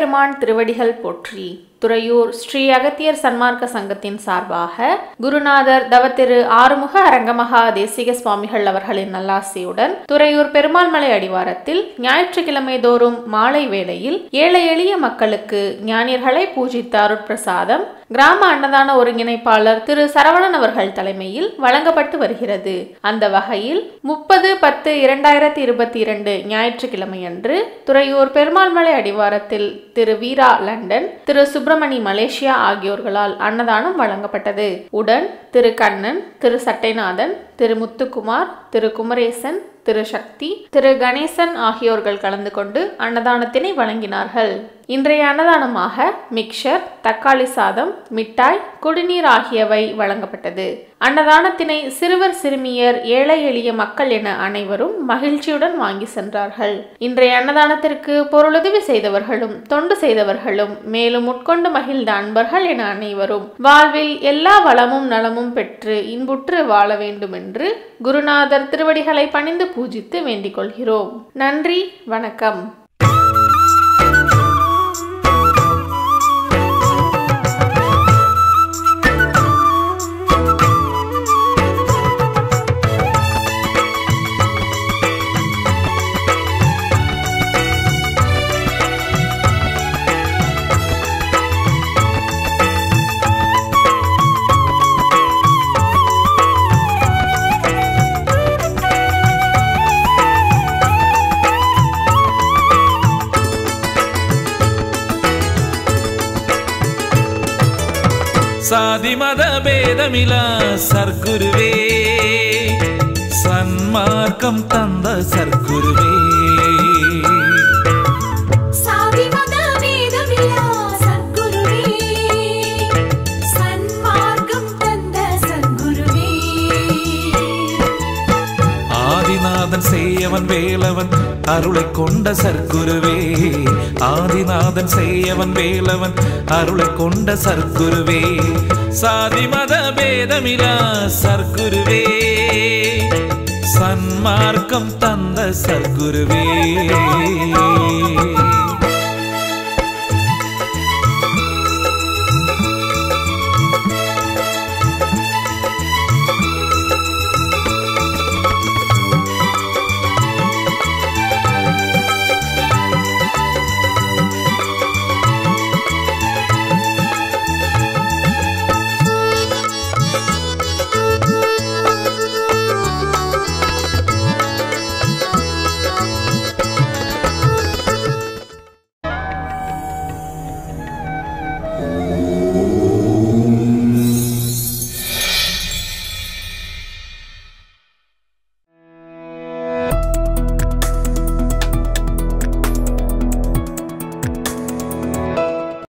முருகப்பெருமான் திருவடிகள் போற்றி துறையூர் ஸ்ரீ அகத்தியர் சன்மார்க்க சங்கத்தின் சார்பாக குருநாதர் தவத்திரு ஆறுமுக அரங்கமகா தேசிக சுவாமிகள் அவர்களின் நல்லாசியுடன் துறையூர் பெருமாள்மலை அடிவாரத்தில் ஞாயிற்றுக்கிழமை தோறும் மாலை வேளையில் ஏழை எளிய மக்களுக்கு ஞானியர்களை பூஜித்த அருட்பிரசாதம் கிராம அன்னதான ஒருங்கிணைப்பாளர் திரு சரவணன் அவர்கள் தலைமையில் வழங்கப்பட்டு வருகிறது அந்த வகையில் முப்பது பத்து இரண்டாயிரத்தி இருபத்தி இரண்டு ஞாயிற்றுக்கிழமையன்று துறையூர் பெருமாள்மலை அடிவாரத்தில் திரு வீரா லண்டன் திரு சுப்பிரமணி மலேசியா ஆகியோர்களால் அன்னதானம் வழங்கப்பட்டது உடன் திரு கண்ணன் திரு சட்டைநாதன் திரு முத்துக்குமார் திரு குமரேசன் திரு சக்தி திரு கணேசன் ஆகியோர்கள் கலந்து கொண்டு அன்னதானத்தினை வழங்கினார்கள் இன்றைய அன்னதானமாக மிக்சர் தக்காளி சாதம் மிட்டாய் குடிநீர் ஆகியவை வழங்கப்பட்டது அன்னதானத்தினை சிறுவர் சிறுமியர் ஏழை எளிய மக்கள் என அனைவரும் மகிழ்ச்சியுடன் வாங்கி சென்றார்கள் இன்றைய அன்னதானத்திற்கு பொருளுதவி செய்தவர்களும் தொண்டு செய்தவர்களும் மேலும் உட்கொண்டு மகிழ்ந்த அன்பர்கள் என அனைவரும் வாழ்வில் எல்லா வளமும் நலமும் பெற்று இன்புற்று வாழ வேண்டும் என்று குருநாதர் திருவடிகளை பணிந்து பூஜித்து வேண்டிக் கொள்கிறோம் நன்றி வணக்கம் சாதி மத பேதமிலா சர்க்குருவே சன்மார்க்கம் தந்த சர்க்குருவே சாதி மத வேதமில்லா சத்குருவே சன்மார்க்கம் தந்த சத்குருவே ஆதிநாதன் செய்யவன் வேலவன் அருளை கொண்ட சர்க்குருவே ஆதிநாதன் செய்யவன் வேலவன் அருளை கொண்ட சர்க்குருவே சாதி மத பேதமிலா சர்க்குருவே சன்மார்க்கம் தந்த சர்க்குருவே